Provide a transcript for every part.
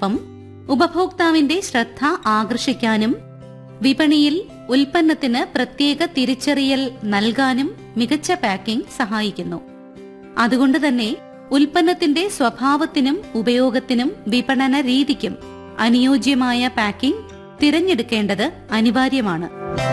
പാക്കേജിംഗിനൊപ്പം ഉപഭോക്താവിന്റെ ശ്രദ്ധ ആകർഷിക്കാനും വിപണിയിൽ ഉൽപ്പന്നത്തിന് പ്രത്യേക തിരിച്ചറിയൽ നൽകാനും മികച്ച പാക്കിംഗ് സഹായിക്കുന്നു അതുകൊണ്ട് തന്നെ ഉൽപ്പന്നത്തിന്റെ സ്വഭാവത്തിനും ഉപയോഗത്തിനും വിപണന രീതിക്കും അനുയോജ്യമായ പാക്കിംഗ് തിരഞ്ഞെടുക്കേണ്ടത് അനിവാര്യമാണ്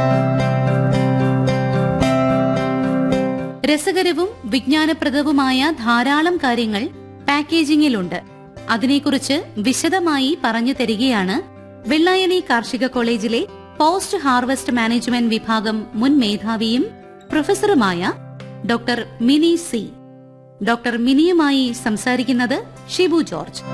രസകരവും വിജ്ഞാനപ്രദവുമായ ധാരാളം കാര്യങ്ങൾ പാക്കേജിംഗിലുണ്ട് അതിനെക്കുറിച്ച് വിശദമായി പറഞ്ഞു തരികയാണ് വെള്ളായണി കാർഷിക കോളേജിലെ പോസ്റ്റ് ഹാർവസ്റ്റ് മാനേജ്മെന്റ് വിഭാഗം മുൻ മേധാവിയും പ്രൊഫസറുമായ ഡോക്ടർ മിനി സി ഡോക്ടർ മിനിയുമായി സംസാരിക്കുന്നത് ഷിബു ജോർജ്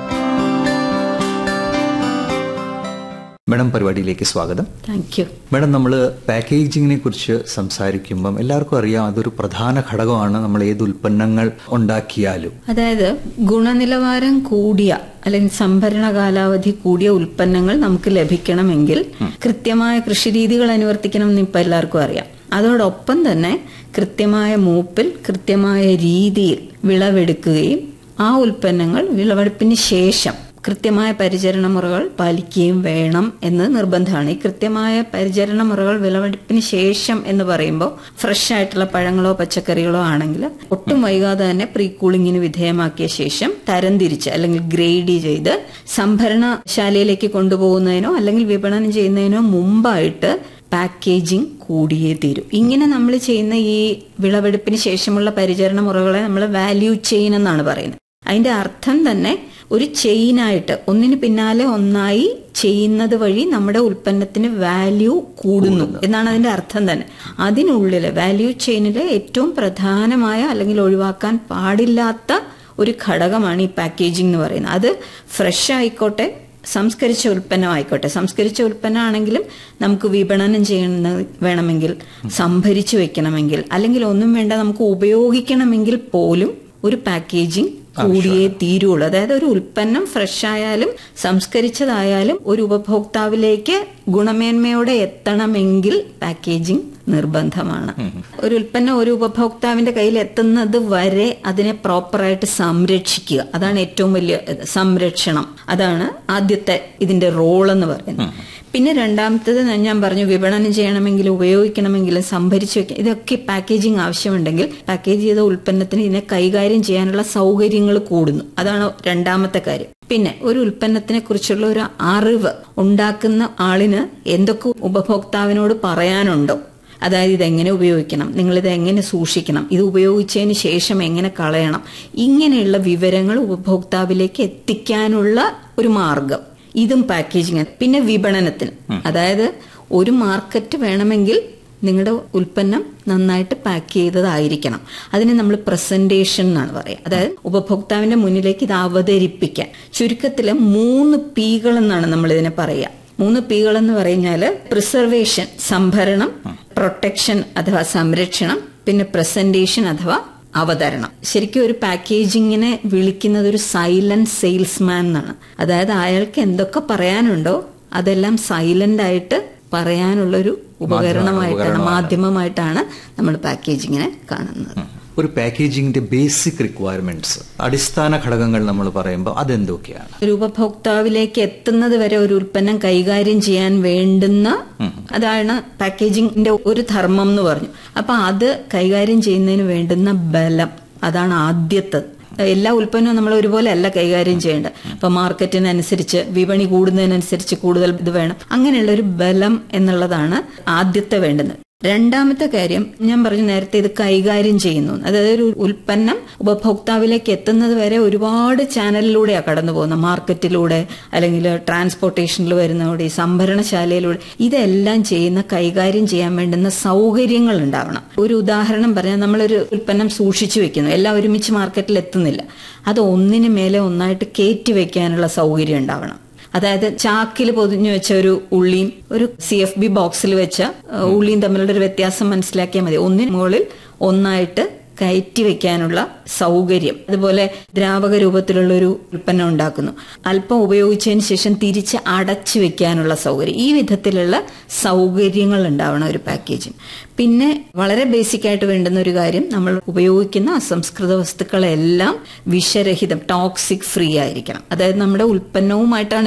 മാഡം പരിപാടിയിലേക്ക് സ്വാഗതം താങ്ക് യു മാഡം നമ്മൾ പാക്കേജിങ്ങിനെ കുറിച്ച് സംസാരിക്കുമ്പം എല്ലാവർക്കും അറിയാം അതൊരു പ്രധാന ഘടകമാണ് നമ്മൾ ഏത് ഉൽപ്പന്നങ്ങൾ ഉണ്ടാക്കിയാലും അതായത് ഗുണനിലവാരം കൂടിയ അല്ലെങ്കിൽ സംഭരണ കാലാവധി കൂടിയ ഉൽപ്പന്നങ്ങൾ നമുക്ക് ലഭിക്കണമെങ്കിൽ കൃത്യമായ കൃഷിരീതികൾ അനുവർത്തിക്കണം എന്ന് ഇപ്പൊ എല്ലാവർക്കും അറിയാം അതോടൊപ്പം തന്നെ കൃത്യമായ മൂപ്പിൽ കൃത്യമായ രീതിയിൽ വിളവെടുക്കുകയും ആ ഉൽപ്പന്നങ്ങൾ വിളവെടുപ്പിന് ശേഷം കൃത്യമായ പരിചരണ മുറകൾ പാലിക്കുകയും വേണം എന്ന് നിർബന്ധമാണ് ഈ കൃത്യമായ പരിചരണ മുറകൾ വിളവെടുപ്പിന് ശേഷം എന്ന് പറയുമ്പോൾ ഫ്രഷ് ആയിട്ടുള്ള പഴങ്ങളോ പച്ചക്കറികളോ ആണെങ്കിൽ ഒട്ടും വൈകാതെ തന്നെ പ്രീ കൂളിങ്ങിന് വിധേയമാക്കിയ ശേഷം തരംതിരിച്ച് അല്ലെങ്കിൽ ഗ്രേഡ് ചെയ്ത് സംഭരണശാലയിലേക്ക് കൊണ്ടുപോകുന്നതിനോ അല്ലെങ്കിൽ വിപണനം ചെയ്യുന്നതിനോ മുമ്പായിട്ട് പാക്കേജിംഗ് കൂടിയേ തീരൂ ഇങ്ങനെ നമ്മൾ ചെയ്യുന്ന ഈ വിളവെടുപ്പിന് ശേഷമുള്ള പരിചരണ മുറകളെ നമ്മൾ വാല്യൂ ചെയിൻ എന്നാണ് പറയുന്നത് അതിന്റെ അർത്ഥം തന്നെ ഒരു ചെയിനായിട്ട് ഒന്നിന് പിന്നാലെ ഒന്നായി ചെയ്യുന്നത് വഴി നമ്മുടെ ഉൽപ്പന്നത്തിന് വാല്യൂ കൂടുന്നു എന്നാണ് അതിന്റെ അർത്ഥം തന്നെ അതിനുള്ളില് വാല്യൂ ചെയിനിലെ ഏറ്റവും പ്രധാനമായ അല്ലെങ്കിൽ ഒഴിവാക്കാൻ പാടില്ലാത്ത ഒരു ഘടകമാണ് ഈ പാക്കേജിംഗ് എന്ന് പറയുന്നത് അത് ഫ്രഷ് ആയിക്കോട്ടെ സംസ്കരിച്ച ഉൽപ്പന്നം ആയിക്കോട്ടെ സംസ്കരിച്ച ഉൽപ്പന്നമാണെങ്കിലും നമുക്ക് വിപണനം ചെയ്യുന്ന വേണമെങ്കിൽ സംഭരിച്ചു വെക്കണമെങ്കിൽ അല്ലെങ്കിൽ ഒന്നും വേണ്ട നമുക്ക് ഉപയോഗിക്കണമെങ്കിൽ പോലും ഒരു പാക്കേജിംഗ് കൂടിയേ തീരുള്ളൂ അതായത് ഒരു ഉൽപ്പന്നം ഫ്രഷ് ആയാലും സംസ്കരിച്ചതായാലും ഒരു ഉപഭോക്താവിലേക്ക് ഗുണമേന്മയോടെ എത്തണമെങ്കിൽ പാക്കേജിംഗ് നിർബന്ധമാണ് ഒരു ഉൽപ്പന്നം ഒരു ഉപഭോക്താവിന്റെ കയ്യിൽ എത്തുന്നത് വരെ അതിനെ പ്രോപ്പറായിട്ട് സംരക്ഷിക്കുക അതാണ് ഏറ്റവും വലിയ ഇത്. സംരക്ഷണം അതാണ് ആദ്യത്തെ ഇതിന്റെ റോൾ എന്ന് പറയുന്നത് പിന്നെ രണ്ടാമത്തത് ഞാൻ പറഞ്ഞു വിപണനം ചെയ്യണമെങ്കിലും ഉപയോഗിക്കണമെങ്കിലും സംഭരിച്ചു വെക്കാം ഇതൊക്കെ പാക്കേജിംഗ് ആവശ്യമുണ്ടെങ്കിൽ പാക്കേജ് ചെയ്ത ഉൽപ്പന്നത്തിന് ഇതിനെ കൈകാര്യം ചെയ്യാനുള്ള സൗകര്യങ്ങൾ കൂടുന്നു അതാണ് രണ്ടാമത്തെ കാര്യം പിന്നെ ഒരു ഉൽപ്പന്നത്തിനെ കുറിച്ചുള്ള ഒരു അറിവ് ഉണ്ടാക്കുന്ന ആളിന് എന്തൊക്കെ ഉപഭോക്താവിനോട് പറയാനുണ്ടോ അതായത് ഇതെങ്ങനെ ഉപയോഗിക്കണം നിങ്ങളിത് എങ്ങനെ സൂക്ഷിക്കണം ഇത് ഉപയോഗിച്ചതിന് ശേഷം എങ്ങനെ കളയണം ഇങ്ങനെയുള്ള വിവരങ്ങൾ ഉപഭോക്താവിലേക്ക് എത്തിക്കാനുള്ള ഒരു മാർഗം ഇതും പാക്കേജിങ് പിന്നെ വിപണനത്തിന് അതായത് ഒരു മാർക്കറ്റ് വേണമെങ്കിൽ നിങ്ങളുടെ ഉൽപ്പന്നം നന്നായിട്ട് പാക്ക് ചെയ്തതായിരിക്കണം അതിനെ നമ്മൾ പ്രസന്റേഷൻ എന്നാണ് പറയുക അതായത് ഉപഭോക്താവിന്റെ മുന്നിലേക്ക് ഇത് അവതരിപ്പിക്കാൻ ചുരുക്കത്തില് മൂന്ന് പീകൾ എന്നാണ് നമ്മൾ ഇതിനെ പറയുക മൂന്ന് പീകൾ എന്ന് പറഞ്ഞാല് പ്രിസർവേഷൻ സംഭരണം പ്രൊട്ടക്ഷൻ അഥവാ സംരക്ഷണം പിന്നെ പ്രസന്റേഷൻ അഥവാ അവതരണം ശരിക്കും ഒരു പാക്കേജിങ്ങിനെ വിളിക്കുന്നത് ഒരു സൈലന്റ് സെയിൽസ്മാൻ എന്നാണ് അതായത് അയാൾക്ക് എന്തൊക്കെ പറയാനുണ്ടോ അതെല്ലാം സൈലന്റ് ആയിട്ട് പറയാനുള്ള ഒരു ഉപകരണമായിട്ടാണ് മാധ്യമമായിട്ടാണ് നമ്മൾ പാക്കേജിങ്ങിനെ കാണുന്നത് ഒരു പാക്കേജിങ്ങിന്റെ ബേസിക് റിക്വയർമെന്റ്സ് അടിസ്ഥാന ഘടകങ്ങൾ നമ്മൾ പറയുമ്പോൾ അതെന്തൊക്കെയാണ് ഒരു ഉപഭോക്താവിലേക്ക് എത്തുന്നത് വരെ ഒരു ഉൽപ്പന്നം കൈകാര്യം ചെയ്യാൻ വേണ്ടുന്ന അതാണ് പാക്കേജിങ്ങിന്റെ ഒരു ധർമ്മം എന്ന് പറഞ്ഞു അപ്പൊ അത് കൈകാര്യം ചെയ്യുന്നതിന് വേണ്ടുന്ന ബലം അതാണ് ആദ്യത്തെ എല്ലാ ഉൽപ്പന്നവും നമ്മൾ ഒരുപോലെ അല്ല കൈകാര്യം ചെയ്യേണ്ടത് ഇപ്പൊ മാർക്കറ്റിനനുസരിച്ച് വിപണി കൂടുന്നതിനനുസരിച്ച് കൂടുതൽ ഇത് വേണം അങ്ങനെയുള്ള ഒരു ബലം എന്നുള്ളതാണ് ആദ്യത്തെ വേണ്ടുന്നത് രണ്ടാമത്തെ കാര്യം ഞാൻ പറഞ്ഞു നേരത്തെ ഇത് കൈകാര്യം ചെയ്യുന്നു അതായത് ഒരു ഉൽപ്പന്നം ഉപഭോക്താവിലേക്ക് എത്തുന്നത് വരെ ഒരുപാട് ചാനലിലൂടെയാണ് കടന്നു പോകുന്നത് മാർക്കറ്റിലൂടെ അല്ലെങ്കിൽ ട്രാൻസ്പോർട്ടേഷനിൽ വരുന്നതോടെ ഈ സംഭരണശാലയിലൂടെ ഇതെല്ലാം ചെയ്യുന്ന കൈകാര്യം ചെയ്യാൻ വേണ്ടുന്ന സൗകര്യങ്ങൾ ഉണ്ടാവണം ഒരു ഉദാഹരണം പറഞ്ഞാൽ നമ്മളൊരു ഉൽപ്പന്നം സൂക്ഷിച്ചു വെക്കുന്നു എല്ലാം ഒരുമിച്ച് മാർക്കറ്റിൽ എത്തുന്നില്ല അത് ഒന്നിന് മേലെ ഒന്നായിട്ട് കയറ്റി വെക്കാനുള്ള സൗകര്യം ഉണ്ടാവണം അതായത് ചാക്കിൽ പൊതിഞ്ഞു വെച്ച ഒരു ഉള്ളിയും ഒരു സി എഫ് ബി ബോക്സിൽ വെച്ച ഏഹ്, ഉള്ളിയും തമ്മിലുള്ള ഒരു വ്യത്യാസം മനസ്സിലാക്കിയാൽ മതി ഒന്നിന് മുകളിൽ ഒന്നായിട്ട് കയറ്റി വെക്കാനുള്ള സൗകര്യം അതുപോലെ ദ്രാവക രൂപത്തിലുള്ള ഒരു ഉൽപ്പന്നം ഉണ്ടാക്കുന്നു അല്പം ഉപയോഗിച്ചതിന് ശേഷം തിരിച്ച് അടച്ചു വെക്കാനുള്ള സൗകര്യം ഈ വിധത്തിലുള്ള സൗകര്യങ്ങൾ ഉണ്ടാവണം ഒരു പാക്കേജിന് പിന്നെ വളരെ ബേസിക് ആയിട്ട് വേണ്ടുന്ന ഒരു കാര്യം നമ്മൾ ഉപയോഗിക്കുന്ന അസംസ്കൃത വസ്തുക്കളെല്ലാം വിഷരഹിതം ടോക്സിക് ഫ്രീ ആയിരിക്കണം അതായത് നമ്മുടെ ഉൽപ്പന്നവുമായിട്ടാണ്